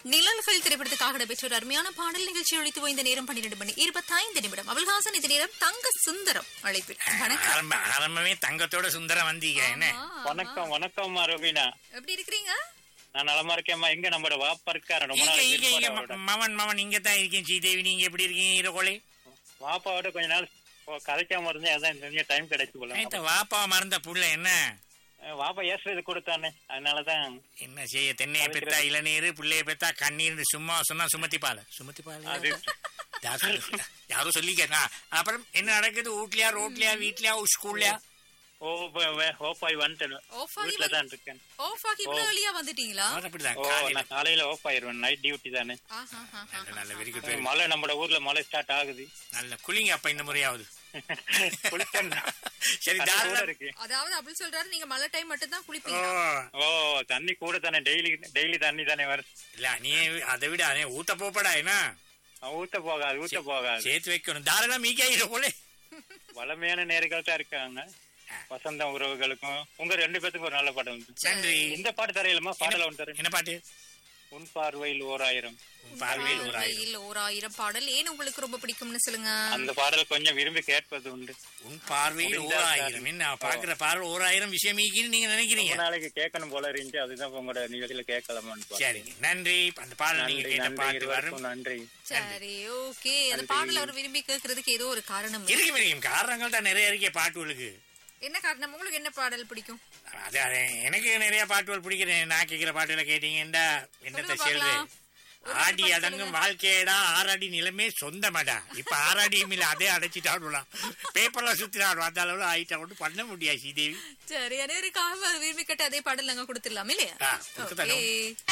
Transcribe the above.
நிழல்கள் திரைப்படத்துக்காக நடைபெற்ற ஒரு அருமையான பாடல் நிகழ்ச்சி அழைத்து இந்த நேரம் பன்னிரண்டு மணி இருபத்தைந்து நிமிடம் அபல்ஹாசன் இந்த நேரம் தங்க சுந்தரம் அழைப்பில் வணக்கம் ஆரம்ப ஆரம்பமே தங்கத்தோட சுந்தரம் வந்தீங்க என்ன ஆமா, வணக்கம் வணக்கம்மா ரவீனா எப்படி இருக்கிறீங்க நான் நலமா இருக்கேன்மா எங்க நம்மளோட வாப்பா இருக்காரு ரொம்ப இங்க நாளைக்கு இங்க இங்க இருப்பாரு அவரோட. ம- மவன் மவன் இங்க தான் இருக்கேன் ஸ்ரீதேவி நீங்க எப்படி இருக்கீங்க இரகோலே வாப்பாவோட கொஞ்ச நாள் போ- கதைக்காம இருந்தேன் அதான் நிறைய டைம் கிடைச்சு போல நேத்து வாப்பா மறந்த புள்ள என்ன வாப்பா ஏசுறது கொடுத்தானே அதனாலதான் என்ன செய்ய தென்னைய பெத்தா இளநீர் பிள்ளைய பெத்தா கண்ணீர் சும்மா சொன்னா சுமத்தி பால சுமத்தி பால அது யாரும் சொல்லிக்க அப்புறம் என்ன நடக்குது வீட்லயா ரோட்லயா வீட்லயா ஸ்கூல்லயா ஓ ஓப்பாய் வந்துட்டேன் Off ஆகி வீட்டுல தான் இருக்கேன் ஆஃப் ஆகி இவ்வளவு early-ஆ வந்துட்டீங்களா அப்படிதான் ஓ காலையில நான் காலையில ஓப் ஆயிருவேன் நைட் டியூட்டி தானே ஆஹா, ஆஹா, ஆஹா. நல்ல, நல்ல வெரி குட் மழை நம்ம ஊர்ல மழை ஸ்டார்ட் ஆகுது நல்ல குளிங்க அப்ப இந்த முறையாவது குளிச்சேன்னா. சரி அது கூட தாராளம் இருக்கு அதாவது அப்படி சொல்றாரு நீங்க மழை டைம் மட்டும் தான் ஓ குளிப்பீங்க ஓ தண்ணி கூட தானே டெய்லி டெய்லி தண்ணி தானே வருது இல்ல நீ அதை விட அதே ஊத்த போப்படா என்ன ஊத்த போகாது ஊத்த போகாது சேர்த்து வைக்கணும் தாராளம் மீக்கா இரகோலே வளமையான நேர்கள் தான் இருக்காங்க வசந்த உறவுகளுக்கும் உங்க ரெண்டு பேத்துக்கும் ஒரு நல்ல படம் உண்டு. நன்றி இந்த பாட்டு தரையிலுமா பாடல ஒன்று தரேன் என்ன பாட்டு உன் பார்வையில் ஓர் ஆயிரம் உன் பார்வையில் ஒரு ஆயிரம் பார்வையில் ஓர் ஆயிரம் பாடல் ஏன் உங்களுக்கு ரொம்ப பிடிக்கும்னு சொல்லுங்க அந்த பாடல் கொஞ்சம் விரும்பி கேட்பது உண்டு உன் பார்வையில் ஓர் ஆயிரம் என்ன பாக்குற பார்வை ஓர் ஆயிரம் விஷயம் ஈக்குன்னு நீங்க நினைக்கிறீங்க ரொம்ப நாளைக்கு கேட்கணும் போல இருந்துச்சு அதுதான் இப்ப உங்களோட நிகழ்ச்சியில கேட்கலாமான்னு பார்த்தேன். சரிங்க நன்றி அந்த பாடல் நீங்க நன்றி கேட்ட நன்றி பாட்டு வரும் இருவருக்கும் நன்றி சரி ஓகே அந்த பாடல் அவர் விரும்பி கேட்கறதுக்கு ஏதோ ஒரு காரணம் இருக்கு. இருக்கும் இருக்கும் காரணங்கள் தான் நிறைய இருக்கே பாட்டுகளுக்கு என்ன காரணம் உங்களுக்கு என்ன பாடல் பிடிக்கும் அது அது எனக்கு நிறைய பாட்டுகள் பிடிக்கிறேன் நான் கேட்கிற பாட்டுகளை கேட்டீங்கன்னா என்னத்தை சொல்லுங்க சொல்றேன் பார்க்கலாம். ஒரு ஆடி பாட்டு அடங்கும் வாழ்க்கையடா ஆறடி நிலமே சொந்தமடா இப்ப ஆறடியும் இல்ல அதே அடைச்சிட்டாடுலாம் பேப்பர்ல சுத்தினாடும் அந்த அளவுல ஆயிட்டா ஒன்றும் பண்ண முடியாது ஸ்ரீதேவி சரி அனைவருக்காக விரும்பி கேட்ட அதே பாடல் நாங்க கொடுத்துடலாம் இல்லையா ஆ, கொடுத்துடலாம். Okay.